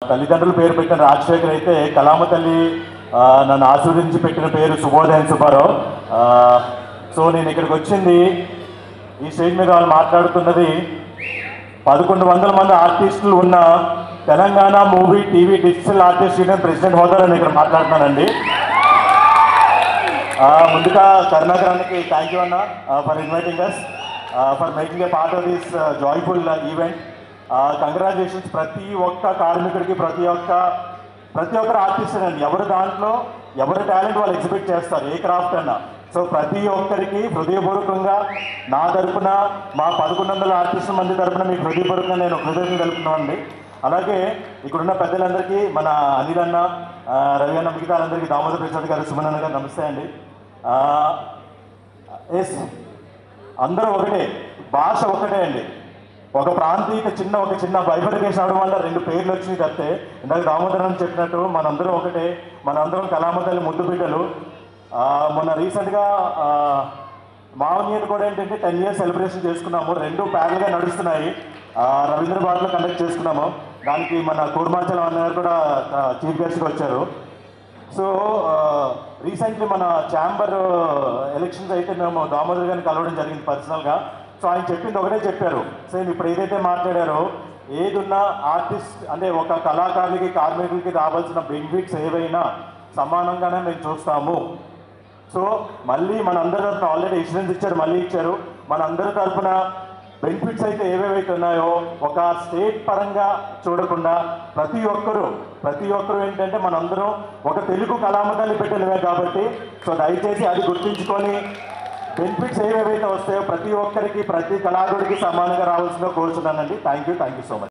తల్లిదండ్రుల పేరు పెట్టిన రాజశేఖర్ అయితే కలామ తల్లి ఆ, నన్ను ఆశీర్వదించి పెట్టిన పేరు శుభోదయం సుబ్బారావు ఆ, సో నేను ఇక్కడికి వచ్చింది ఈ స్టేజ్ మీద వాళ్ళు మాట్లాడుతున్నది పదకొండు వందల మంది ఆర్టిస్టులు ఉన్న Telangana movie TV digital artist union president హోదాలో నేను ఇక్కడ మాట్లాడుతున్నానండి ఆ, ముందుగా కరుణాకరానికి థ్యాంక్ యూ అన్న for inviting us for making a part of this joyful event congratulations ప్రతి ఒక్క కార్మికుడికి ప్రతి ఒక్క ప్రతి ఒక్కరు ఆర్టిస్ట్ అండి ఎవరు దాంట్లో ఎవరి టాలెంట్ వాళ్ళు ఎగ్జిబిట్ చేస్తారు ఏ క్రాఫ్ట్ అన్నా సో ప్రతి ఒక్కరికి హృదయపూర్వకంగా నా తరపున మా పదకొండు వందల ఆర్టిస్టుల మంది తరపున మీకు హృదయపూర్వకంగా నేను హృదయం తెలుపుతున్నాను అండి అలాగే ఇక్కడున్న పెద్దలందరికీ మన అనిల్ అన్న ఆ, రవి అన్న మిగతా వాళ్ళందరికీ దామోదర్ ప్రసాద్ గారు సుమన్ అన్న గారు నమస్తే అండి ఎస్ అందరూ ఒకటే భాష ఒకటే అండి ఒక ప్రాంతీయ చిన్న ఒక చిన్న బైఫర్కేషన్ అవడం వల్ల రెండు పేర్లు వచ్చినాయి తప్పితే ఇందాక దామోదరం అని చెప్పినట్టు మనందరం ఒకటే మనందరం కళామతల్లి ముద్దు బిడ్డలు ఆ, మొన్న రీసెంట్గా మావనీయర్ కూడా ఏంటంటే టెన్ ఇయర్స్ సెలబ్రేషన్ చేసుకున్నాము రెండు ప్యారల్గా నడుస్తున్నాయి ఆ, రవీంద్ర భారత్లో కండక్ట్ చేసుకున్నాము దానికి మన కూర్మాచలం అన్న గారు కూడా చీఫ్ గెస్ట్గా వచ్చారు సో రీసెంట్లీ మన ఛాంబర్ ఎలక్షన్స్ అయితే మేము దామోదర్ గారిని కలవడం జరిగింది పర్సనల్గా సో ఆయన చెప్పింది ఒకటే చెప్పారు సో నేను ఇప్పుడు ఏదైతే మాట్లాడారో ఏదున్నా ఆర్టిస్ట్ అంటే ఒక కళాకారులకి కార్మికులకి రావాల్సిన బెనిఫిట్స్ ఏవైనా సమానంగానే మేము చూస్తాము సో మళ్ళీ మన అందరి తరఫున ఆల్రెడీ ఇన్సూరెన్స్ ఇచ్చారు మళ్ళీ ఇచ్చారు మన అందరి తరఫున బెనిఫిట్స్ అయితే ఏవేవైతే ఉన్నాయో ఒక స్టేట్ పరంగా చూడకుండా ప్రతి ఒక్కరూ ప్రతి ఒక్కరూ ఏంటంటే మనందరం ఒక తెలుగు కళామతాన్ని పెట్టినవే కాబట్టి సో దయచేసి అది గుర్తుంచుకొని బెనిఫిట్స్ ఏవేవైతే వస్తాయో ప్రతి ఒక్కరికి ప్రతి కళాకారుడికి సమానంగా రావాల్సిందో కోరుతున్నానండి thank you thank you so much